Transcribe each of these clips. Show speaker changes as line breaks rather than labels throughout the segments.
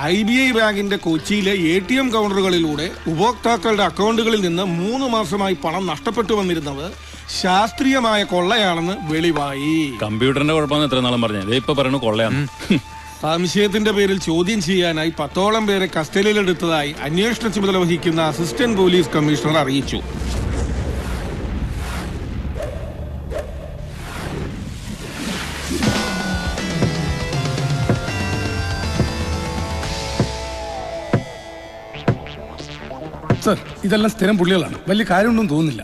I B I ബാങ്കിന്റെ കൊച്ചിയിലെ A T M കൗണ്ടറുകളിലൂടെ ഉപഭോക്താക്കളുടെ അക്കൗണ്ടുകളിൽ നിന്ന് മൂന്ന് മാസമായി പണം നഷ്ടപ്പെട്ടു വന്നിരുന്നത് ശാസ്ത്രീയമായ കൊള്ളയാണെന്ന് വെളിവായി
കമ്പ്യൂട്ടറിന്റെ കുഴപ്പമെന്ന് എത്ര നാളും പറഞ്ഞു ദേ ഇപ്പൊ പറയണു കൊള്ളയാണ്
സംശയത്തിന്റെ പേരിൽ ചോദ്യം ചെയ്യാനായി പത്തോളം പേരെ കസ്റ്റഡിയിലെടുത്തതായി അന്വേഷണ ചുമതല വഹിക്കുന്ന അസിസ്റ്റന്റ് പോലീസ് കമ്മീഷണർ അറിയിച്ചു
സർ ഇതെല്ലാം സ്ഥിരം പുള്ളികളാണ് വലിയ കാര്യമൊന്നും തോന്നുന്നില്ല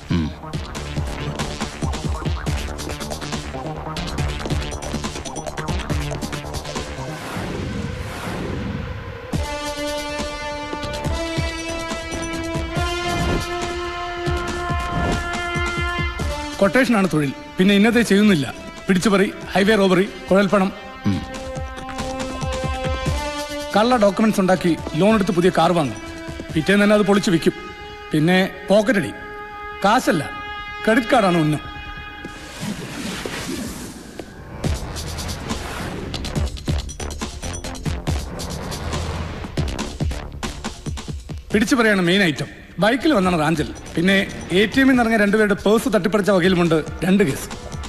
കൊട്ടേഷനാണ് തൊഴിൽ പിന്നെ ഇന്നത്തെ ചെയ്യുന്നില്ല പിടിച്ചുപറി ഹൈവേ റോബറി കുഴൽപ്പണം കള്ള ഡോക്യുമെന്റ്സ് ഉണ്ടാക്കി ലോൺ എടുത്ത് പുതിയ കാർ വാങ്ങും പിറ്റേന്ന് തന്നെ അത് പൊളിച്ചു വിൽക്കും പിന്നെ പോക്കറ്റ് അടി കാശല്ല ക്രെഡിറ്റ് കാർഡാണ് ഉന്നം പിടിച്ചു പറയാണ് മെയിൻ ഐറ്റം ബൈക്കിൽ വന്നാണ് റാഞ്ചൽ പിന്നെ എ ടി എമ്മിൽ ഇറങ്ങിയ രണ്ടുപേരുടെ പേഴ്സ് തട്ടിപ്പറിച്ച വകയിലുമുണ്ട് രണ്ട് കേസ്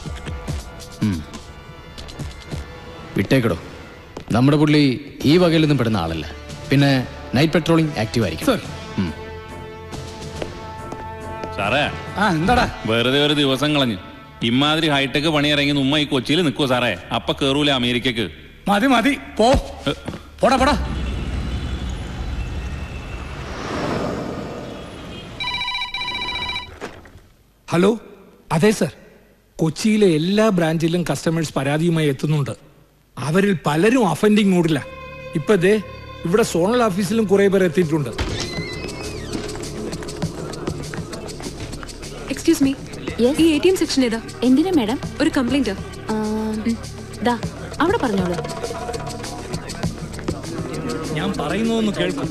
വിട്ടേക്കടോ നമ്മുടെ പുള്ളി ഈ വകയിലൊന്നും പെടുന്ന ആളല്ല പിന്നെ നൈറ്റ് പെട്രോളിംഗ് ആക്റ്റീവ് ആയിരിക്കും
സർ
സാറേ
ആ എന്താടാ
വെറുതെ ഒരു ദിവസം കളഞ്ഞു ഇമാതിരി ഹൈടെക് പണി ഇറങ്ങി ഉമ്മ ഈ കൊച്ചിയിൽ നിൽക്കുവോ സാറേ അപ്പൊ കേറൂല അമേരിക്കക്ക്
മതി മതി പോ പോടാ പോടാ
ഹലോ അതെ സർ കൊച്ചിയിലെ എല്ലാ ബ്രാഞ്ചിലും കസ്റ്റമേഴ്സ് പരാതിയുമായി എത്തുന്നുണ്ട് അവരിൽ പലരും അഫൻഡിങ് മൂഡില്ല ഇപ്പൊ ദേ ഇവിടെ സോണൽ ഓഫീസിലും കുറെ പേർ എത്തിയിട്ടുണ്ട്
എക്സ്ക്യൂസ് മീ ഈ എ ടി എം സെക്ഷൻ ഏതാ
എന്തിനാ മാഡം
ഒരു കംപ്ലൈന്റ്
ദാ അവിടെ പറഞ്ഞോളൂ
ഞാൻ പറയുന്നതൊന്ന് കേൾക്കും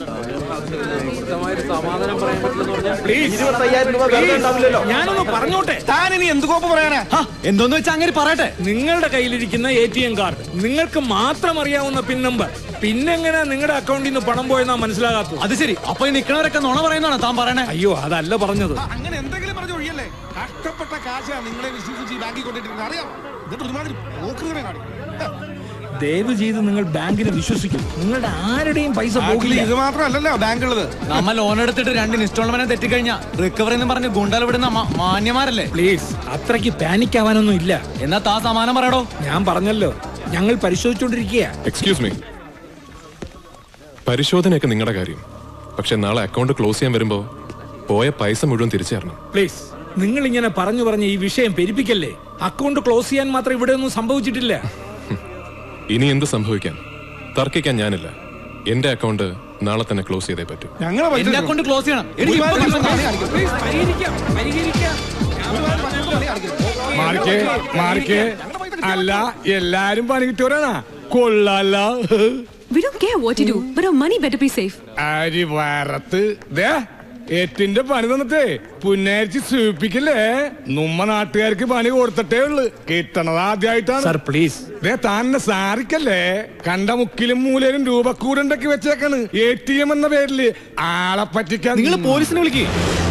ഞാനൊന്ന് പറഞ്ഞോട്ടെ
താൻ ഇനി എന്ത് കോപ്പ് പറയാനാ
എന്തോന്ന് വെച്ചാൽ അങ്ങനെ പറയട്ടെ നിങ്ങളുടെ കയ്യിലിരിക്കുന്ന എ ടി എം കാർഡ് നിങ്ങൾക്ക് മാത്രം അറിയാവുന്ന പിൻ നമ്പർ പിന്നെങ്ങനെ നിങ്ങളുടെ അക്കൗണ്ടിൽ നിന്ന് പണം പോയെന്നാ മനസ്സിലാകാത്തത്
അത് ശരി അപ്പൊ ഈ നിൽക്കണവരൊക്കെ നുണ പറയുന്നതാണോ താൻ പറയണേ
അയ്യോ അതല്ല പറഞ്ഞത്
അങ്ങനെ എന്തെങ്കിലും പറഞ്ഞു ഒഴിയല്ലേ കഷ്ടപ്പെട്ട കാശാ നിങ്ങളെ വിശ്വസിച്ച് ഈ ബാങ്കിൽ കൊണ്ടിട്ടിരുന്നത് അറിയാം എന്നിട്ട് ഒരുമാതിരി പോക്കുകളെ കാണിക്കും
ദയവ് ചെയ്ത് നിങ്ങൾ ബാങ്കിനെ വിശ്വസിക്കും നിങ്ങളുടെ ആരുടെയും പൈസ പോകില്ല
ഇത് മാത്രമല്ലല്ലോ ബാങ്കുള്ളത്
നമ്മ ലോൺ എടുത്തിട്ട് രണ്ട് ഇൻസ്റ്റാൾമെന്റ് തെറ്റിക്കഴിഞ്ഞാ റിക്കവറി എന്ന് പറഞ്ഞ് ഗുണ്ടൽ വിടുന്ന മ- മാന്യമാരല്ലേ
പ്ലീസ് അത്രയ്ക്ക് പാനിക് ആവാനൊന്നും ഇല്ല
എന്നാ താ സമാനം പറയടോ
ഞാൻ പറഞ്ഞല്ലോ ഞങ്ങൾ പരിശോധിച്ചുകൊണ്ടിരിക്കുക
എക്സ്ക്യൂസ് മീ പരിശോധനയൊക്കെ നിങ്ങളുടെ കാര്യം പക്ഷെ നാളെ അക്കൗണ്ട് ക്ലോസ് ചെയ്യാൻ വരുമ്പോ പോയ പൈസ മുഴുവൻ തിരിച്ചു തരണം
പ്ലീസ് നിങ്ങൾ ഇങ്ങനെ പറഞ്ഞു പറഞ്ഞ് ഈ വിഷയം പെരുപ്പിക്കല്ലേ അക്കൗണ്ട് ക്ലോസ് ചെയ്യാൻ മാത്രം ഇവിടെ ഒന്നും സംഭവിച്ചിട്ടില്ല
ഇനി എന്ത് സംഭവിക്കാൻ തർക്കിക്കാൻ ഞാനില്ല എന്റെ അക്കൗണ്ട് നാളെ തന്നെ ക്ലോസ് ചെയ്തേ പറ്റൂ
ഞങ്ങളെ പൈസ
എന്റെ അക്കൗണ്ട് ക്ലോസ് ചെയ്യണം എനിക്ക് ഇപ്പൊ
ഒരുമാതിരി
പൈസ
പണി കാണിക്കും.
പ്ലീസ് പരിഹരിക്കാം പരിഹരിക്കാം
മാറിക്കേ മാറിക്കേ അല്ല എല്ലാരും പണി കിട്ടിയവരാണാ കൊള്ളാല്ല
We don't care what you do, but our money better be safe.
അരി വരത്ത് ദേ എട്ടിന്റെ പണി തന്നിട്ടേ പുന്നരിച്ച് സൂപ്പിക്കല്ലേ നമ്മ നാട്ടുകാർക്ക് പണി കൊടുത്തിട്ടേ ഉള്ളു കിട്ടണത് ആദ്യമായിട്ടാണ്
സർ പ്ലീസ്
ദേ താന്നെ സാറിക്കല്ലേ കണ്ട മുക്കിലും മൂലയിലും രൂപക്കൂടുണ്ടാക്കി വെച്ചേക്കാണ് എ ടി എം എന്ന പേരില് ആളെ പറ്റിക്കാൻ
നിങ്ങൾ പോലീസിനെ വിളിക്കേ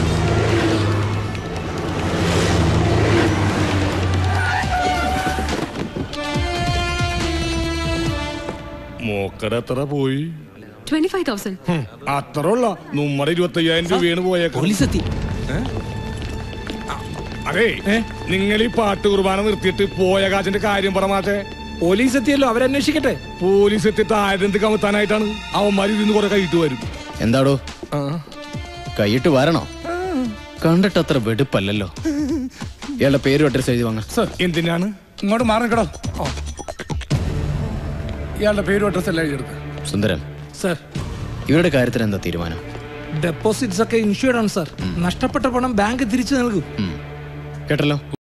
മോക്കര എത്ര പോയി
25,000.
ഹും, അത്ര ഉള്ള നമ്മുടെ ഇരുപത്തയ്യായിരം രൂപയാണ് പോയേക്കാം
പോലീസ് എത്തി
അതെ നിങ്ങൾ ഈ പാട്ട് കുർബാന നിർത്തിയിട്ട് പോയ കാശിന്റെ കാര്യം പറമാട്ടെ
പോലീസ് എത്തിയല്ലോ അവരന്വേഷിക്കട്ടെ
പോലീസ് എത്തിയിട്ട് ആരെന്ത് കമത്താനായിട്ടാണ് അവന്മാർ ഇതിന്ന് കുറെ കൈയിട്ട് വരും
എന്താടോ കൈയിട്ട് വരണോ കണ്ടിട്ട് അത്ര വെടുപ്പല്ലല്ലോ ഇയാളുടെ പേരും അഡ്രസ് എഴുതി വാങ്ങ
സർ എന്തിനാണ്
ഇങ്ങോട്ട് മാറി നിൽക്കടോ ഇയാളുടെ പേരും അഡ്രസ് എല്ലാം എഴുതിയെടുത്ത്
സുന്ദരൻ
സർ
ഇവരുടെ കാര്യത്തിൽ എന്താ തീരുമാനം
ഡെപ്പോസിറ്റ്സ് ഒക്കെ ഇൻഷുർഡ് ആണ് സർ നഷ്ടപ്പെട്ട പണം ബാങ്ക് തിരിച്ചു നൽകും
കേട്ടല്ലോ